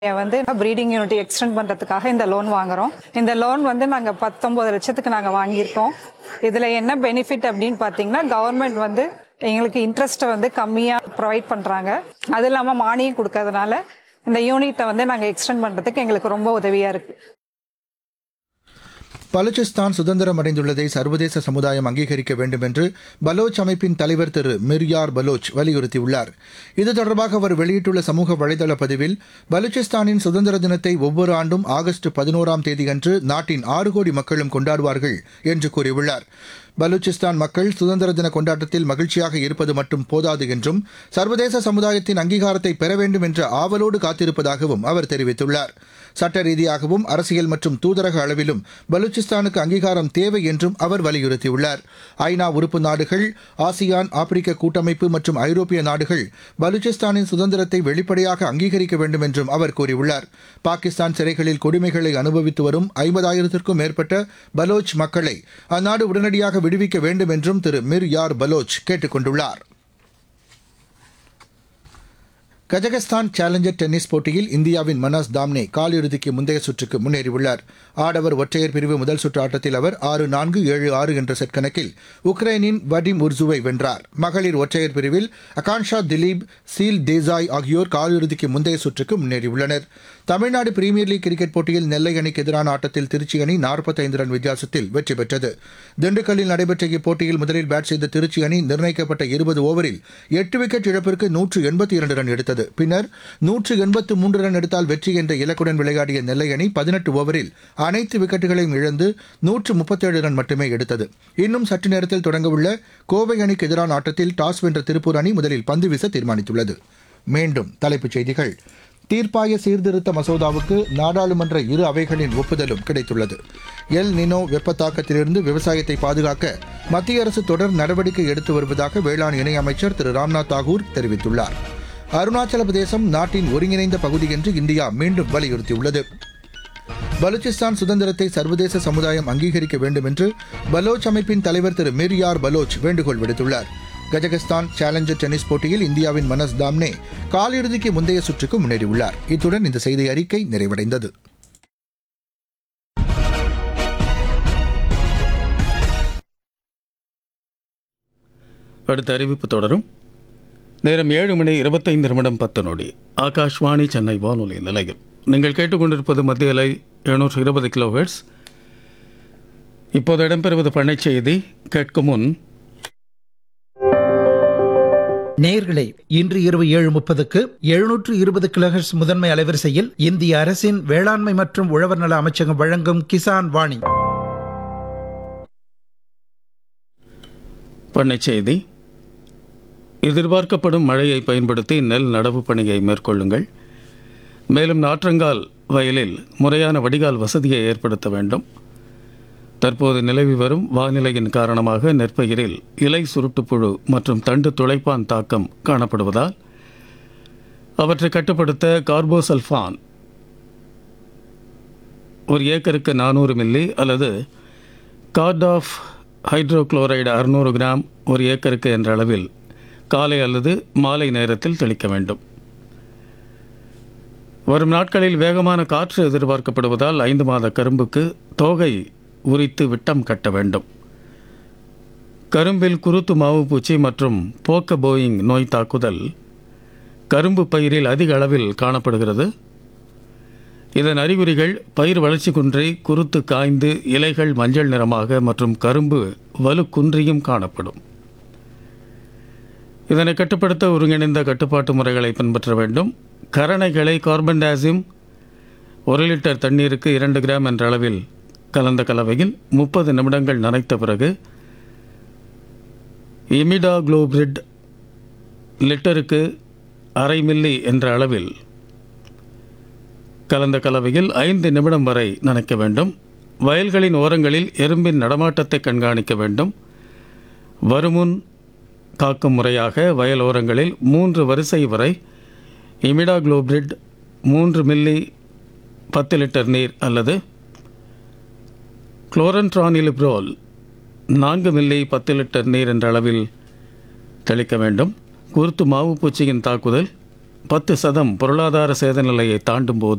வந்து breeding unit extend பண்றதுக்காக இந்த லோன் வாங்குறோம் இந்த லோன் வந்து நாங்க பத்தொன்பது லட்சத்துக்கு நாங்க வாங்கியிருக்கோம் இதுல என்ன பெனிஃபிட் அப்படின்னு பாத்தீங்கன்னா கவர்மெண்ட் வந்து எங்களுக்கு இன்ட்ரெஸ்ட்டை வந்து கம்மியா ப்ரொவைட் பண்றாங்க அது இல்லாம மானியம் கொடுக்கறதுனால இந்த யூனிட்டை வந்து நாங்க எக்ஸ்டெண்ட் பண்றதுக்கு எங்களுக்கு ரொம்ப உதவியா இருக்கு பலுச்சிஸ்தான் சுதந்திரம் அடைந்துள்ளதை சர்வதேச சமுதாயம் அங்கீகரிக்க வேண்டும் என்று பலோச் அமைப்பின் தலைவர் திரு மிர்யார் பலோச் வலியுறுத்தியுள்ளார் இது தொடர்பாக அவர் வெளியிட்டுள்ள சமூக வலைதள பதிவில் பலுச்சிஸ்தானின் சுதந்திர தினத்தை ஒவ்வொரு ஆண்டும் ஆகஸ்ட் பதினோராம் தேதியன்று நாட்டின் ஆறு கோடி மக்களும் கொண்டாடுவார்கள் என்று கூறியுள்ளார் பலூச்சிஸ்தான் மக்கள் சுதந்திர தின கொண்டாட்டத்தில் மகிழ்ச்சியாக இருப்பது மட்டும் போதாது என்றும் சர்வதேச சமுதாயத்தின் அங்கீகாரத்தை பெற வேண்டும் என்ற ஆவலோடு காத்திருப்பதாகவும் அவர் தெரிவித்துள்ளார் சட்ட ரீதியாகவும் அரசியல் மற்றும் தூதரக அளவிலும் பலூச்சிஸ்தானுக்கு அங்கீகாரம் தேவை என்றும் அவர் வலியுறுத்தியுள்ளார் ஐநா உறுப்பு நாடுகள் ஆசியான் ஆப்பிரிக்க கூட்டமைப்பு மற்றும் ஐரோப்பிய நாடுகள் பலூச்சிஸ்தானின் சுதந்திரத்தை வெளிப்படையாக அங்கீகரிக்க வேண்டும் என்றும் அவர் கூறியுள்ளார் பாகிஸ்தான் சிறைகளில் கொடுமைகளை அனுபவித்து வரும் ஐம்பதாயிரத்திற்கும் மேற்பட்ட பலோச் மக்களை அந்நாடு உடனடியாக விடுவிக்க வேண்டும் என்றும் திரு மிர் யார் பலோச் கேட்டுக் கொண்டுள்ளார் கஜகஸ்தான் சேலஞ்சர் டென்னிஸ் போட்டியில் இந்தியாவின் மனாஸ் தாம்னே காலிறுதிக்கு முந்தைய சுற்றுக்கு முன்னேறியுள்ளார் ஆடவர் ஒற்றையர் பிரிவு முதல் சுற்று ஆட்டத்தில் அவர் ஆறு நான்கு ஏழு ஆறு என்ற செட் கணக்கில் உக்ரைனின் வடிம் உர்சுவை வென்றார் மகளிர் ஒற்றையர் பிரிவில் அகான்ஷா திலீப் சீல் தேசாய் ஆகியோர் காலிறுதிக்கு முந்தைய சுற்றுக்கு முன்னேறியுள்ளனர் தமிழ்நாடு பிரீமியர் லீக் கிரிக்கெட் போட்டியில் நெல்லை அணிக்கு எதிரான ஆட்டத்தில் திருச்சி அணி நாற்பத்தைந்து ரன் வித்தியாசத்தில் வெற்றி பெற்றது திண்டுக்கல்லில் நடைபெற்ற இப்போட்டியில் முதலில் பேட் செய்த திருச்சி அணி நிர்ணயிக்கப்பட்ட இருபது ஓவரில் எட்டு விக்கெட் இழப்பிற்கு நூற்று எண்பத்தி இரண்டு ரன் எடுத்தது பின்னர் நூற்று எண்பத்து மூன்று ரன் எடுத்தால் வெற்றி என்ற இலக்குடன் விளையாடிய நெல்லை அணி பதினெட்டு ஓவரில் அனைத்து விக்கெட்டுகளையும் இழந்து நூற்று முப்பத்தேழு ரன் மட்டுமே எடுத்தது இன்னும் சற்று நேரத்தில் தொடங்கவுள்ள கோவை அணிக்கு எதிரான ஆட்டத்தில் டாஸ் வென்ற திருப்பூர் அணி முதலில் பந்து வீச தீர்மானித்துள்ளது மீண்டும் தலைப்புச் செய்திகள் தீர்ப்பாய சீர்திருத்த மசோதாவுக்கு நாடாளுமன்ற இரு அவைகளின் ஒப்புதலும் கிடைத்துள்ளது எல் நினோ வெப்ப தாக்கத்திலிருந்து விவசாயத்தை பாதுகாக்க மத்திய அரசு தொடர் நடவடிக்கை எடுத்து வருவதாக வேளாண் இணையமைச்சர் திரு ராம்நாத் தாகூர் தெரிவித்துள்ளார் அருணாச்சல பிரதேசம் நாட்டின் ஒருங்கிணைந்த பகுதி என்று இந்தியா மீண்டும் வலியுறுத்தியுள்ளது பலூச்சிஸ்தான் சுதந்திரத்தை சர்வதேச சமுதாயம் அங்கீகரிக்க வேண்டும் என்று பலோச் அமைப்பின் தலைவர் திரு மிர்யார் பலோச் வேண்டுகோள் விடுத்துள்ளார் கஜகஸ்தான் சேலஞ்சர் டென்னிஸ் போட்டியில் இந்தியாவின் மனஸ் தாம்னே காலிறுதிக்கு முந்தைய சுற்றுக்கு முன்னேறியுள்ளார் இத்துடன் இந்த செய்தி அறிக்கை நிறைவடைந்தது அடுத்த அறிவிப்பு தொடரும் நேரம் ஏழு மணி இருபத்தைந்து நிமிடம் பத்து நொடி ஆகாஷ்வாணி சென்னை வானொலி நிலையம் நீங்கள் கேட்டுக்கொண்டிருப்பது மத்திய அலை எழுநூற்று இருபது கிலோஹெர்ட்ஸ் இப்போது இடம்பெறுவது பண்ணைச் செய்தி கேட்கும் முன் நேயர்களே இன்று இரவு ஏழு முப்பதுக்கு எழுநூற்று இருபது கிலோஹெர்ட்ஸ் முதன்மை அலைவரிசையில் இந்திய அரசின் வேளாண்மை மற்றும் உழவர் நல அமைச்சகம் வழங்கும் கிசான் வாணி பண்ணைச் செய்தி எதிர்பார்க்கப்படும் மழையை பயன்படுத்தி நெல் நடவு பணியை மேற்கொள்ளுங்கள் மேலும் நாற்றங்கால் வயலில் முறையான வடிகால் வசதியை ஏற்படுத்த வேண்டும் தற்போது நிலவி வரும் வானிலையின் காரணமாக நெற்பயிரில் இலை சுருட்டுப்புழு மற்றும் தண்டு துளைப்பான் தாக்கம் காணப்படுவதால் அவற்றை கட்டுப்படுத்த கார்போசல்ஃபான் ஒரு ஏக்கருக்கு நானூறு மில்லி அல்லது கார்ட் ஆஃப் ஹைட்ரோகுளோரைடு அறுநூறு கிராம் ஒரு ஏக்கருக்கு என்ற அளவில் காலை அல்லது மாலை நேரத்தில் தெளிக்க வேண்டும் வரும் நாட்களில் வேகமான காற்று எதிர்பார்க்கப்படுவதால் ஐந்து மாத கரும்புக்கு தோகை உரித்து விட்டம் கட்ட வேண்டும் கரும்பில் குருத்து மாவு பூச்சி மற்றும் போக்க போயிங் நோய் தாக்குதல் கரும்பு பயிரில் அதிக அளவில் காணப்படுகிறது இதன் அறிகுறிகள் பயிர் வளர்ச்சி குன்றி குருத்து காய்ந்து இலைகள் மஞ்சள் நிறமாக மற்றும் கரும்பு வலு குன்றியும் காணப்படும் இதனை கட்டுப்படுத்த ஒருங்கிணைந்த கட்டுப்பாட்டு முறைகளை பின்பற்ற வேண்டும் கரணைகளை கார்பன் டேசியம் ஒரு லிட்டர் தண்ணீருக்கு இரண்டு கிராம் என்ற அளவில் கலந்த கலவையில் முப்பது நிமிடங்கள் நனைத்த பிறகு இமிடா குளோபிரிட் லிட்டருக்கு அரை மில்லி என்ற அளவில் கலந்த கலவையில் ஐந்து நிமிடம் வரை நனைக்க வேண்டும் வயல்களின் ஓரங்களில் எறும்பின் நடமாட்டத்தை கண்காணிக்க வேண்டும் வருமுன் காக்கும் முறையாக வயல் ஓரங்களில் மூன்று வரிசை வரை இமிடா குளோபிரிட் மூன்று மில்லி பத்து லிட்டர் நீர் அல்லது குளோரன்ட்ரானிலிப்ரோல் நான்கு மில்லி பத்து லிட்டர் நீர் என்ற அளவில் தெளிக்க வேண்டும் குருத்து மாவு பூச்சியின் தாக்குதல் பத்து சதம் பொருளாதார சேத நிலையை தாண்டும் போது